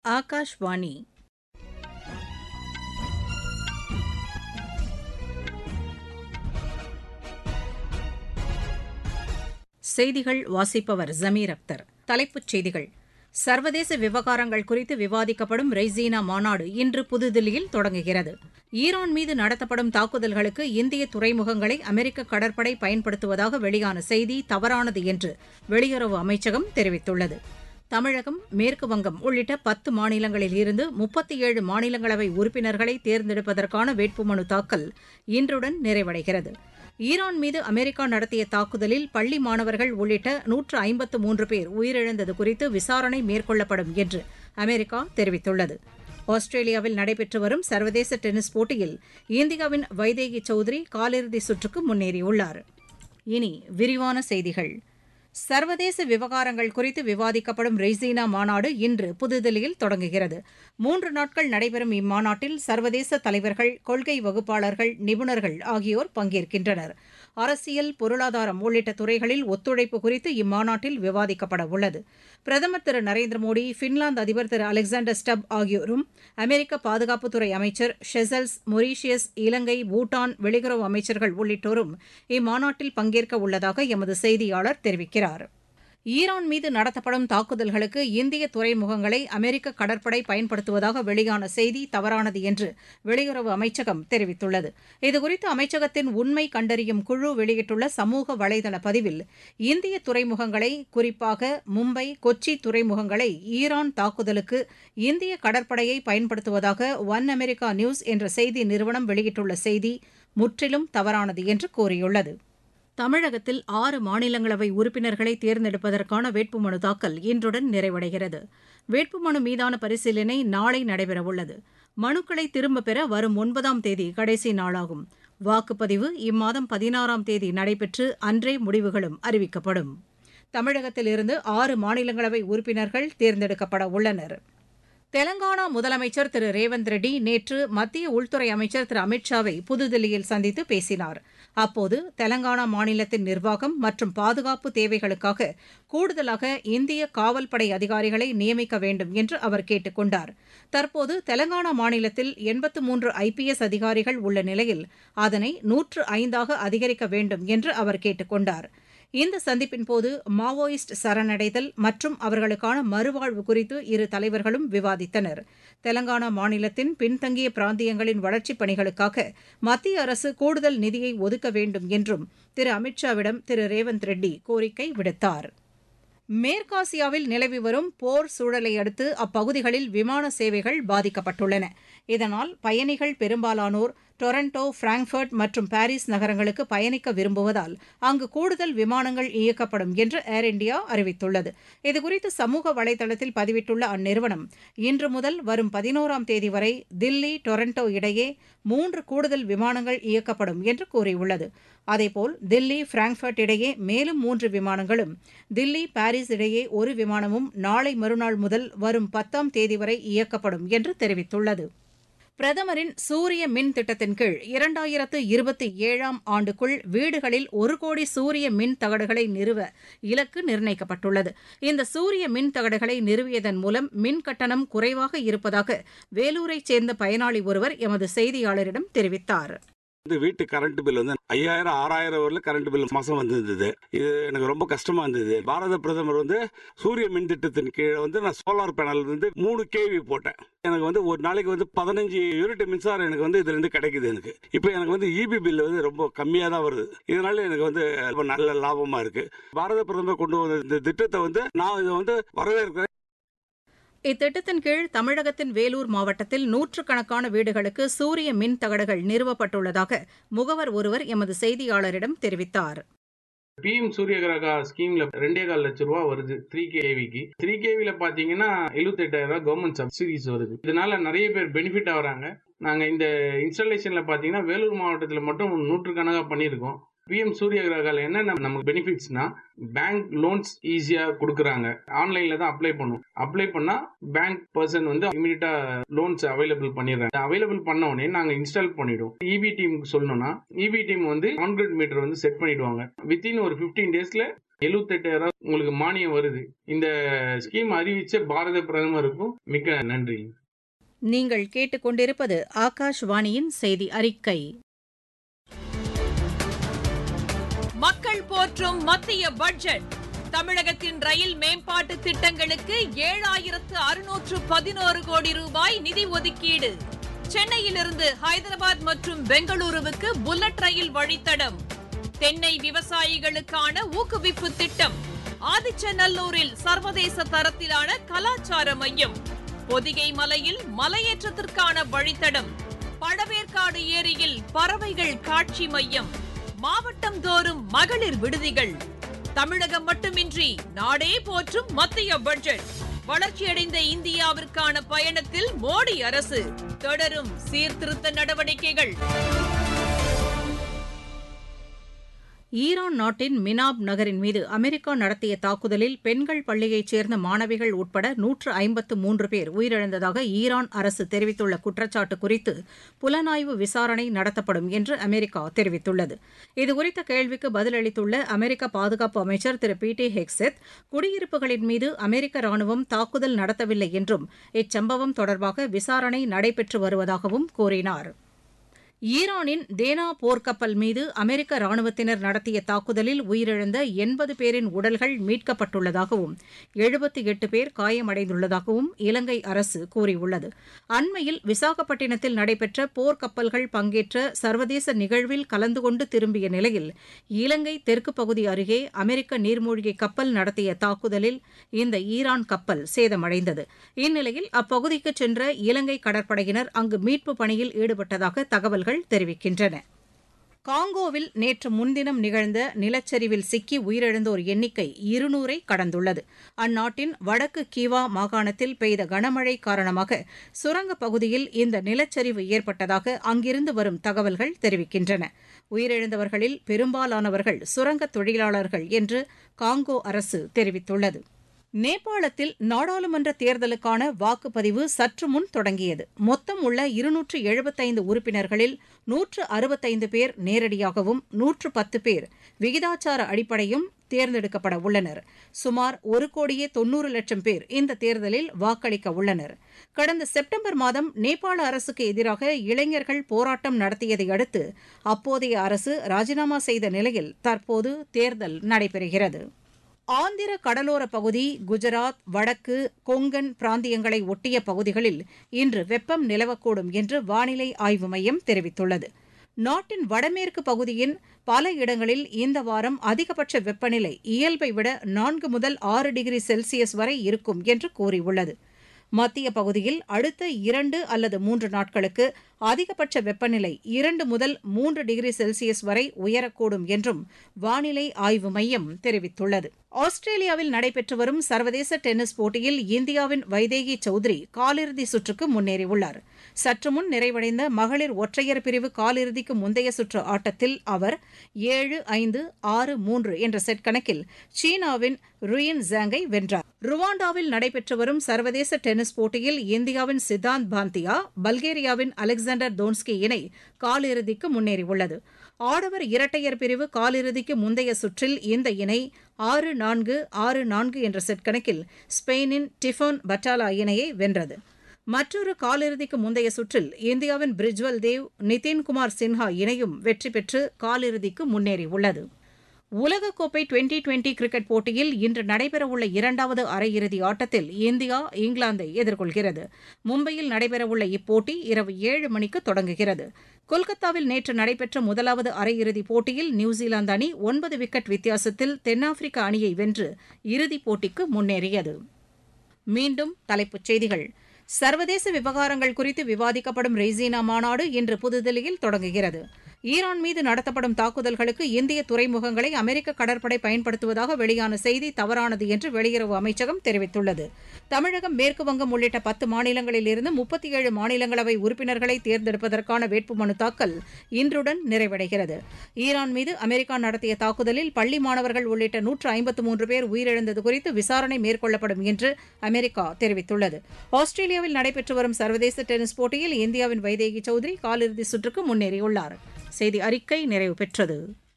ஆகாஷ்வாணி செய்திகள் வாசிப்பவர் ஜமீர் அக்தர் தலைப்புச் செய்திகள் சர்வதேச விவகாரங்கள் குறித்து விவாதிக்கப்படும் ரெய்சீனா மாநாடு இன்று புதுதில்லியில் தொடங்குகிறது ஈரான் மீது நடத்தப்படும் தாக்குதல்களுக்கு இந்திய துறைமுகங்களை அமெரிக்க கடற்படை பயன்படுத்துவதாக வெளியான செய்தி தவறானது என்று வெளியுறவு அமைச்சகம் தெரிவித்துள்ளது தமிழகம் மேற்குவங்கம் உள்ளிட்ட பத்து மாநிலங்களில் இருந்து முப்பத்தி ஏழு மாநிலங்களவை உறுப்பினர்களை தேர்ந்தெடுப்பதற்கான வேட்புமனு தாக்கல் இன்றுடன் நிறைவடைகிறது ஈரான் மீது அமெரிக்கா நடத்திய தாக்குதலில் பள்ளி மாணவர்கள் உள்ளிட்ட நூற்று ஐம்பத்து மூன்று பேர் உயிரிழந்தது குறித்து விசாரணை மேற்கொள்ளப்படும் என்று அமெரிக்கா தெரிவித்துள்ளது ஆஸ்திரேலியாவில் நடைபெற்று வரும் சர்வதேச டென்னிஸ் போட்டியில் இந்தியாவின் வைதேகி சௌத்ரி காலிறுதி சுற்றுக்கு முன்னேறியுள்ளார் இனி விரிவான செய்திகள் சர்வதேச விவகாரங்கள் குறித்து விவாதிக்கப்படும் ரெய்சீனா மாநாடு இன்று புதுதில்லியில் தொடங்குகிறது மூன்று நாட்கள் நடைபெறும் இம்மாநாட்டில் சர்வதேச தலைவர்கள் கொள்கை வகுப்பாளர்கள் நிபுணர்கள் ஆகியோர் பங்கேற்கின்றனர் அரசியல் பொருளாதாரம் உள்ளிட்ட துறைகளில் ஒத்துழைப்பு குறித்து இம்மாநாட்டில் விவாதிக்கப்பட உள்ளது பிரதமர் திரு நரேந்திர மோடி பின்லாந்து அதிபர் திரு அலெக்சாண்டர் ஸ்டப் ஆகியோரும் அமெரிக்க பாதுகாப்புத்துறை அமைச்சர் ஷெசல்ஸ் மொரீஷியஸ் இலங்கை பூட்டான் வெளியுறவு அமைச்சர்கள் உள்ளிட்டோரும் இம்மாநாட்டில் பங்கேற்க உள்ளதாக எமது செய்தியாளர் தெரிவிக்கிறார் ஈரான் மீது நடத்தப்படும் தாக்குதல்களுக்கு இந்திய துறைமுகங்களை அமெரிக்க கடற்படை பயன்படுத்துவதாக வெளியான செய்தி தவறானது என்று வெளியுறவு அமைச்சகம் தெரிவித்துள்ளது இதுகுறித்து அமைச்சகத்தின் உண்மை கண்டறியும் குழு வெளியிட்டுள்ள சமூக வலைதள பதிவில் இந்திய துறைமுகங்களை குறிப்பாக மும்பை கொச்சி துறைமுகங்களை ஈரான் தாக்குதலுக்கு இந்திய கடற்படையை பயன்படுத்துவதாக ஒன் அமெரிக்கா நியூஸ் என்ற செய்தி நிறுவனம் வெளியிட்டுள்ள செய்தி முற்றிலும் தவறானது என்று கூறியுள்ளது தமிழகத்தில் ஆறு மாநிலங்களவை உறுப்பினர்களை தேர்ந்தெடுப்பதற்கான வேட்புமனு தாக்கல் இன்றுடன் நிறைவடைகிறது வேட்புமனு மீதான பரிசீலனை நாளை நடைபெறவுள்ளது மனுக்களை திரும்பப் பெற வரும் ஒன்பதாம் தேதி கடைசி நாளாகும் வாக்குப்பதிவு இம்மாதம் பதினாறாம் தேதி நடைபெற்று அன்றே முடிவுகளும் அறிவிக்கப்படும் தமிழகத்திலிருந்து ஆறு மாநிலங்களவை உறுப்பினர்கள் தேர்ந்தெடுக்கப்பட உள்ளனர் தெலங்கானா முதலமைச்சர் திரு ரேவந்த் ரெட்டி நேற்று மத்திய உள்துறை அமைச்சர் திரு அமித் ஷாவை புதுதில்லியில் சந்தித்து பேசினார் அப்போது தெலங்கானா மாநிலத்தின் நிர்வாகம் மற்றும் பாதுகாப்பு தேவைகளுக்காக கூடுதலாக இந்திய காவல்படை அதிகாரிகளை நியமிக்க வேண்டும் என்று அவர் கேட்டுக் கொண்டார் தற்போது தெலங்கானா மாநிலத்தில் எண்பத்து மூன்று ஐபிஎஸ் அதிகாரிகள் உள்ள நிலையில் அதனை நூற்று ஐந்தாக அதிகரிக்க வேண்டும் என்று அவர் கேட்டுக் கொண்டார் இந்த சந்திப்பின்போது மாவோயிஸ்ட் சரணடைதல் மற்றும் அவர்களுக்கான மறுவாழ்வு குறித்து இரு தலைவர்களும் விவாதித்தனர் தெலங்கானா மாநிலத்தின் பின்தங்கிய பிராந்தியங்களின் வளர்ச்சிப் பணிகளுக்காக மத்திய அரசு கூடுதல் நிதியை ஒதுக்க வேண்டும் என்றும் திரு அமித் ஷாவிடம் திரு ரேவந்த் ரெட்டி கோரிக்கை விடுத்தார் மேற்காசியாவில் நிலவி வரும் போர் சூழலை அடுத்து அப்பகுதிகளில் விமான சேவைகள் பாதிக்கப்பட்டுள்ளன இதனால் பயணிகள் பெரும்பாலானோர் டொரண்டோ பிராங்க்ஃபர்ட் மற்றும் பாரிஸ் நகரங்களுக்கு பயணிக்க விரும்புவதால் அங்கு கூடுதல் விமானங்கள் இயக்கப்படும் என்று ஏர் இண்டியா அறிவித்துள்ளது இதுகுறித்து சமூக வலைதளத்தில் பதிவிட்டுள்ள அந்நிறுவனம் இன்று முதல் வரும் பதினோராம் தேதி வரை தில்லி டொரண்டோ இடையே மூன்று கூடுதல் விமானங்கள் இயக்கப்படும் என்று கூறியுள்ளது அதேபோல் தில்லி பிராங்க்ஃபர்ட் இடையே மேலும் மூன்று விமானங்களும் தில்லி பாரிஸ் இடையே ஒரு விமானமும் நாளை மறுநாள் முதல் வரும் பத்தாம் தேதி வரை இயக்கப்படும் என்று தெரிவித்துள்ளது பிரதமரின் சூரிய மின் திட்டத்தின் கீழ் இரண்டாயிரத்து இருபத்தி ஏழாம் ஆண்டுக்குள் வீடுகளில் ஒரு கோடி சூரிய மின் தகடுகளை நிறுவ இலக்கு நிர்ணயிக்கப்பட்டுள்ளது இந்த சூரிய மின் தகடுகளை நிறுவியதன் மூலம் மின் கட்டணம் குறைவாக இருப்பதாக வேலூரைச் சேர்ந்த பயனாளி ஒருவர் எமது செய்தியாளரிடம் தெரிவித்தார் இந்த வீட்டு கரண்ட் பில் வந்து ஐயாயிரம் ஆறாயிரம் வரல கரண்ட் பில் மாசம் வந்திருந்தது இது எனக்கு ரொம்ப கஷ்டமா இருந்தது பாரத பிரதமர் வந்து சூரிய மின் திட்டத்தின் கீழே வந்து நான் சோலார் பேனல் வந்து மூணு கேவி போட்டேன் எனக்கு வந்து ஒரு நாளைக்கு வந்து பதினஞ்சு யூனிட் மின்சாரம் எனக்கு வந்து இதுல இருந்து கிடைக்குது எனக்கு இப்போ எனக்கு வந்து இபி பில் வந்து ரொம்ப கம்மியா தான் வருது இதனால எனக்கு வந்து ரொம்ப நல்ல லாபமா இருக்கு பாரத பிரதமர் கொண்டு வந்த இந்த திட்டத்தை வந்து நான் இதை வந்து வரவேற்கிறேன் இத்திட்டத்தின் கீழ் தமிழகத்தின் வேலூர் மாவட்டத்தில் நூற்றுக்கணக்கான வீடுகளுக்கு சூரிய மின் தகடுகள் நிறுவப்பட்டுள்ளதாக முகவர் ஒருவர் எமது செய்தியாளரிடம் தெரிவித்தார் பிஎம் சூரியகிரகா ஸ்கீம்ல ரெண்டே கால் லட்சம் ரூபா வருது த்ரீ கேவிக்கு த்ரீ கேவில பாத்தீங்கன்னா எழுபத்தி எட்டாயிரம் ரூபாய் கவர்மெண்ட் சப்சிடிஸ் வருது இதனால நிறைய பேர் பெனிஃபிட் ஆகுறாங்க நாங்க இந்த இன்ஸ்டாலேஷன்ல பாத்தீங்கன்னா வேலூர் மாவட்டத்தில் மட்டும் நூற்றுக்கணக்காக பண்ணியிருக்கோம் பிஎம் சூரிய கிரகால என்ன நம்ம- நமக்கு பெனிஃபிட்ஸ்னா பேங்க் லோன்ஸ் ஈஸியா கொடுக்குறாங்க ஆன்லைன்ல தான் அப்ளை பண்ணும் அப்ளை பண்ணா பேங்க் பர்சன் வந்து இமீடியட்டா லோன்ஸ் அவைலபிள் பண்ணிடுறாங்க அவைலபிள் பண்ண உடனே நாங்க இன்ஸ்டால் பண்ணிடுவோம் இபி டீமுக்கு சொல்லணும்னா இபி டீம் வந்து ஆன்கிரிட் மீட்டர் வந்து செட் பண்ணிடுவாங்க வித்தின் ஒரு 15 டேஸ்ல எழுபத்தெட்டாயிரம் உங்களுக்கு மானியம் வருது இந்த ஸ்கீம் அறிவிச்ச பாரத பிரதமருக்கும் மிக்க நன்றி நீங்கள் கேட்டுக்கொண்டிருப்பது ஆகாஷ்வாணியின் செய்தி அறிக்கை மக்கள் போற்றும் மத்திய பட்ஜெட் தமிழகத்தின் ரயில் மேம்பாட்டு திட்டங்களுக்கு ஏழாயிரத்து அறுநூற்று பதினோரு கோடி ரூபாய் நிதி ஒதுக்கீடு சென்னையிலிருந்து ஹைதராபாத் மற்றும் பெங்களூருவுக்கு புல்லட் ரயில் வழித்தடம் தென்னை விவசாயிகளுக்கான ஊக்குவிப்பு திட்டம் ஆதிச்சநல்லூரில் சர்வதேச தரத்திலான கலாச்சார மையம் பொதிகை மலையில் மலையேற்றத்திற்கான வழித்தடம் பழவேற்காடு ஏரியில் பறவைகள் காட்சி மையம் மாவட்டம் தோறும் மகளிர் விடுதிகள் தமிழகம் மட்டுமின்றி நாடே போற்றும் மத்திய பட்ஜெட் வளர்ச்சியடைந்த இந்தியாவிற்கான பயணத்தில் மோடி அரசு தொடரும் சீர்திருத்த நடவடிக்கைகள் ஈரான் நாட்டின் மினாப் நகரின் மீது அமெரிக்கா நடத்திய தாக்குதலில் பெண்கள் பள்ளியைச் சேர்ந்த மாணவிகள் உட்பட நூற்று ஐம்பத்து மூன்று பேர் உயிரிழந்ததாக ஈரான் அரசு தெரிவித்துள்ள குற்றச்சாட்டு குறித்து புலனாய்வு விசாரணை நடத்தப்படும் என்று அமெரிக்கா தெரிவித்துள்ளது இதுகுறித்த கேள்விக்கு பதிலளித்துள்ள அமெரிக்க பாதுகாப்பு அமைச்சர் திரு பி டி ஹெக்செத் குடியிருப்புகளின் மீது அமெரிக்க ராணுவம் தாக்குதல் நடத்தவில்லை என்றும் இச்சம்பவம் தொடர்பாக விசாரணை நடைபெற்று வருவதாகவும் கூறினார் ஈரானின் தேனா போர்க்கப்பல் மீது அமெரிக்க ராணுவத்தினர் நடத்திய தாக்குதலில் உயிரிழந்த எண்பது பேரின் உடல்கள் மீட்கப்பட்டுள்ளதாகவும் எழுபத்தி எட்டு பேர் காயமடைந்துள்ளதாகவும் இலங்கை அரசு கூறியுள்ளது அண்மையில் விசாகப்பட்டினத்தில் நடைபெற்ற போர்க்கப்பல்கள் பங்கேற்ற சர்வதேச நிகழ்வில் கலந்து கொண்டு திரும்பிய நிலையில் இலங்கை தெற்கு பகுதி அருகே அமெரிக்க நீர்மூழ்கி கப்பல் நடத்திய தாக்குதலில் இந்த ஈரான் கப்பல் சேதமடைந்தது இந்நிலையில் அப்பகுதிக்கு சென்ற இலங்கை கடற்படையினர் அங்கு மீட்பு பணியில் ஈடுபட்டதாக தகவல்கள் தெரிவிக்கின்றன காங்கோவில் நேற்று முன்தினம் நிகழ்ந்த நிலச்சரிவில் சிக்கி உயிரிழந்தோர் எண்ணிக்கை இருநூறை கடந்துள்ளது அந்நாட்டின் வடக்கு கீவா மாகாணத்தில் பெய்த கனமழை காரணமாக சுரங்கப் பகுதியில் இந்த நிலச்சரிவு ஏற்பட்டதாக அங்கிருந்து வரும் தகவல்கள் தெரிவிக்கின்றன உயிரிழந்தவர்களில் பெரும்பாலானவர்கள் சுரங்கத் தொழிலாளர்கள் என்று காங்கோ அரசு தெரிவித்துள்ளது நேபாளத்தில் நாடாளுமன்ற தேர்தலுக்கான வாக்குப்பதிவு சற்று முன் தொடங்கியது மொத்தம் உள்ள இருநூற்று எழுபத்தைந்து உறுப்பினர்களில் நூற்று அறுபத்தைந்து பேர் நேரடியாகவும் நூற்று பத்து பேர் விகிதாச்சார அடிப்படையும் தேர்ந்தெடுக்கப்பட உள்ளனர் சுமார் ஒரு கோடியே தொன்னூறு லட்சம் பேர் இந்த தேர்தலில் வாக்களிக்க உள்ளனர் கடந்த செப்டம்பர் மாதம் நேபாள அரசுக்கு எதிராக இளைஞர்கள் போராட்டம் நடத்தியதை அடுத்து அப்போதைய அரசு ராஜினாமா செய்த நிலையில் தற்போது தேர்தல் நடைபெறுகிறது ஆந்திர கடலோர பகுதி குஜராத் வடக்கு கொங்கன் பிராந்தியங்களை ஒட்டிய பகுதிகளில் இன்று வெப்பம் நிலவக்கூடும் என்று வானிலை ஆய்வு மையம் தெரிவித்துள்ளது நாட்டின் வடமேற்கு பகுதியின் பல இடங்களில் இந்த வாரம் அதிகபட்ச வெப்பநிலை இயல்பை விட நான்கு முதல் ஆறு டிகிரி செல்சியஸ் வரை இருக்கும் என்று கூறியுள்ளது மத்திய பகுதியில் அடுத்த இரண்டு அல்லது மூன்று நாட்களுக்கு அதிகபட்ச வெப்பநிலை இரண்டு முதல் மூன்று டிகிரி செல்சியஸ் வரை உயரக்கூடும் என்றும் வானிலை ஆய்வு மையம் தெரிவித்துள்ளது ஆஸ்திரேலியாவில் நடைபெற்று வரும் சர்வதேச டென்னிஸ் போட்டியில் இந்தியாவின் வைதேகி சௌத்ரி காலிறுதி சுற்றுக்கு முன்னேறியுள்ளார் சற்று முன் நிறைவடைந்த மகளிர் ஒற்றையர் பிரிவு காலிறுதிக்கு முந்தைய சுற்று ஆட்டத்தில் அவர் ஏழு ஐந்து ஆறு மூன்று என்ற செட் கணக்கில் சீனாவின் ருயின் ஜாங்கை வென்றார் ருவாண்டாவில் நடைபெற்று வரும் சர்வதேச டென்னிஸ் போட்டியில் இந்தியாவின் சித்தாந்த் பாந்தியா பல்கேரியாவின் அலெக்சாண்டர் தோன்ஸ்கி இணை காலிறுதிக்கு முன்னேறியுள்ளது ஆடவர் இரட்டையர் பிரிவு காலிறுதிக்கு முந்தைய சுற்றில் இந்த இணை ஆறு நான்கு ஆறு நான்கு என்ற செட் கணக்கில் ஸ்பெயினின் டிஃபோன் பட்டாலா இணையை வென்றது மற்றொரு காலிறுதிக்கு முந்தைய சுற்றில் இந்தியாவின் பிரிஜ்வல் தேவ் நிதின்குமார் சின்ஹா இணையும் வெற்றி பெற்று காலிறுதிக்கு முன்னேறியுள்ளது உலகக்கோப்பை டுவெண்டி டுவெண்டி கிரிக்கெட் போட்டியில் இன்று நடைபெறவுள்ள இரண்டாவது அரையிறுதி ஆட்டத்தில் இந்தியா இங்கிலாந்தை எதிர்கொள்கிறது மும்பையில் நடைபெறவுள்ள இப்போட்டி இரவு ஏழு மணிக்கு தொடங்குகிறது கொல்கத்தாவில் நேற்று நடைபெற்ற முதலாவது அரையிறுதிப் போட்டியில் நியூசிலாந்து அணி ஒன்பது விக்கெட் வித்தியாசத்தில் தென்னாப்பிரிக்க அணியை வென்று இறுதிப் போட்டிக்கு முன்னேறியது மீண்டும் தலைப்புச் செய்திகள் சர்வதேச விவகாரங்கள் குறித்து விவாதிக்கப்படும் ரெய்சீனா மாநாடு இன்று புதுதில்லியில் தொடங்குகிறது ஈரான் மீது நடத்தப்படும் தாக்குதல்களுக்கு இந்திய துறைமுகங்களை அமெரிக்க கடற்படை பயன்படுத்துவதாக வெளியான செய்தி தவறானது என்று வெளியுறவு அமைச்சகம் தெரிவித்துள்ளது தமிழகம் மேற்குவங்கம் உள்ளிட்ட பத்து மாநிலங்களில் இருந்து முப்பத்தி ஏழு மாநிலங்களவை உறுப்பினர்களை தேர்ந்தெடுப்பதற்கான வேட்புமனு தாக்கல் இன்றுடன் நிறைவடைகிறது ஈரான் மீது அமெரிக்கா நடத்திய தாக்குதலில் பள்ளி மாணவர்கள் உள்ளிட்ட நூற்று ஐம்பத்து மூன்று பேர் உயிரிழந்தது குறித்து விசாரணை மேற்கொள்ளப்படும் என்று அமெரிக்கா தெரிவித்துள்ளது ஆஸ்திரேலியாவில் நடைபெற்று வரும் சர்வதேச டென்னிஸ் போட்டியில் இந்தியாவின் வைதேகி சௌத்ரி காலிறுதி சுற்றுக்கு முன்னேறியுள்ளார் செய்தி அறிக்கை நிறைவு பெற்றது